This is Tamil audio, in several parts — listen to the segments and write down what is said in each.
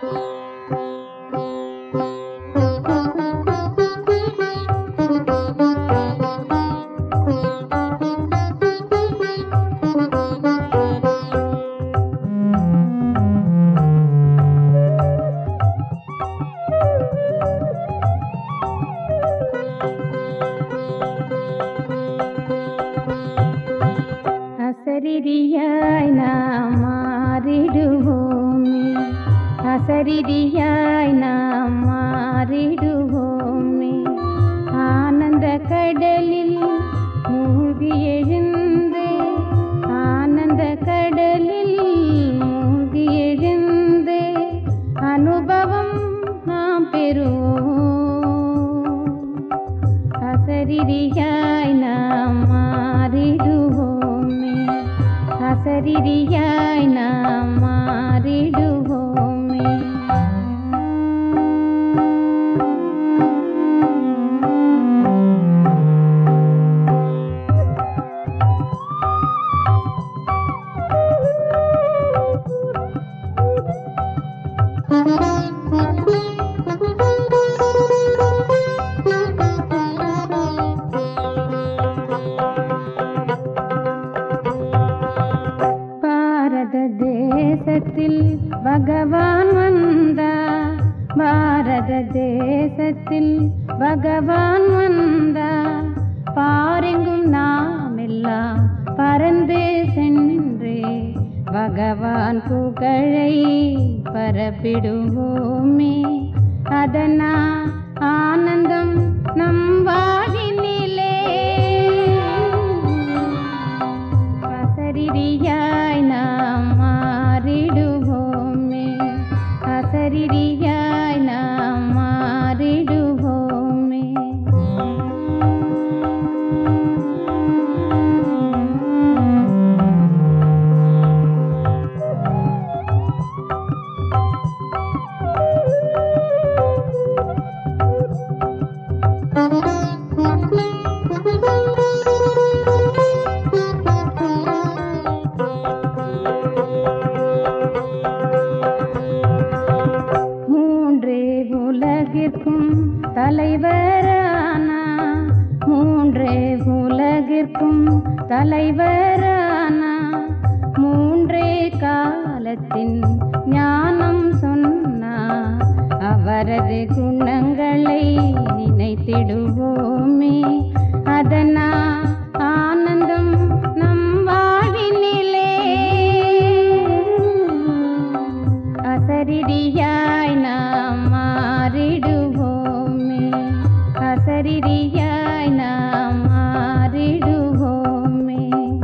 அசரிதியாய் நாம் மாறிடுவோமே அசரிதியாய் நாம் மாறிடுவோமே ஆனந்த கடலில் மூழ்கி எழுந்து ஆனந்த கடலில் மூழ்கி எழுந்து அனுபவம் நாம் பெறுவோம் அசரிதியாய் நாம் மாறிடுவோமே அசரிதியாய் நாம் மாறிடுவோமே பாரத தேசத்தில் பகவான் வந்தார் பாரத தேசத்தில் பகவான் வந்தார் பாரெங்கும் நாம் எல்லாம் பறந்து சென்று பகவான் புகழை பரப்பிடுவோமே அதனா ஆனந்தம் நம் வாழினிலே அசரிதியாய் நாம் மாறிடுவோமே அசரிதியாய் நாம் மாறிடுவோமே மூன்றே உலகிற்கும் தலைவரானா மூன்றே உலகிற்கும் தலைவரானா மூன்றே காலத்தின் ஞானம் சொன்னா அவரது குணங்களை நினைத்திடுவோமே அதனா ஆனந்தம் நம் வாழினிலே அசரிதியாய் நாம் மாறிடுவோமே அசரிதியாய் நாம் மாறிடுவோமே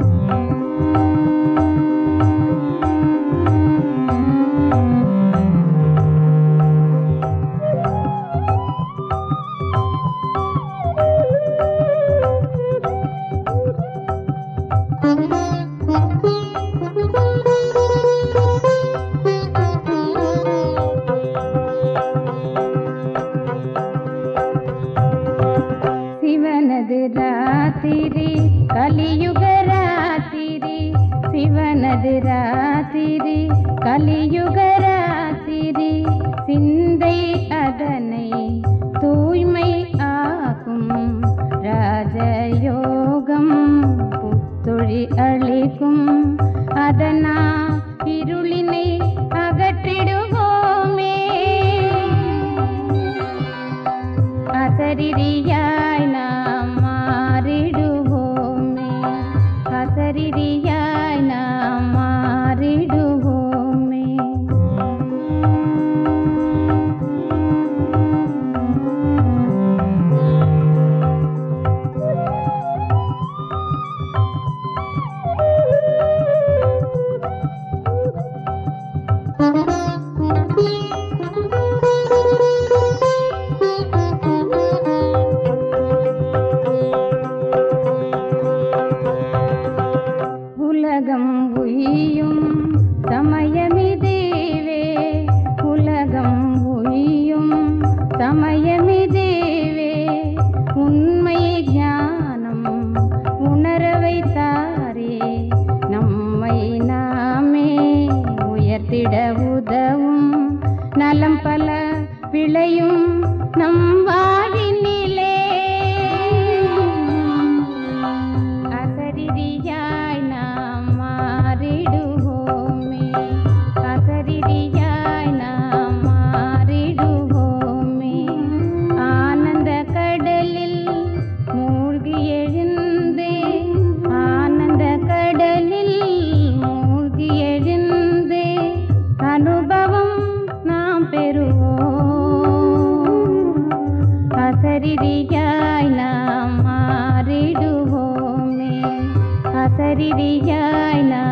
சிவனது ராத்திரி கலியுக ராத்திரி சிவனது ராத்திரி கலியுக ராத்திரி சிந்தை அதனை தூய்மை ஆக்கும் ராஜயோகம் புத்தொழி அளிக்கும் அதனா இருளினை அகற்றிடுவோமே அசரிதியாய் நாம் மாறிடுவோமே அசரிதியாய் நாம் மாறிடுவோமே விளையும் நம் வாழினிலே அசரிதியாய் நாம் மாறிடுவோமே அசரிதியாய் நாம் மாறிடுவோமே ஆனந்த கடலில் மூழ்கி எழுந்து ஆனந்த கடலில் மூழ்கி எழுந்து அனுபவம் நாம் பெறுவோம் அசரிதியாய் நாம் மாறிடுவோமே அசரிதியாய் நாம்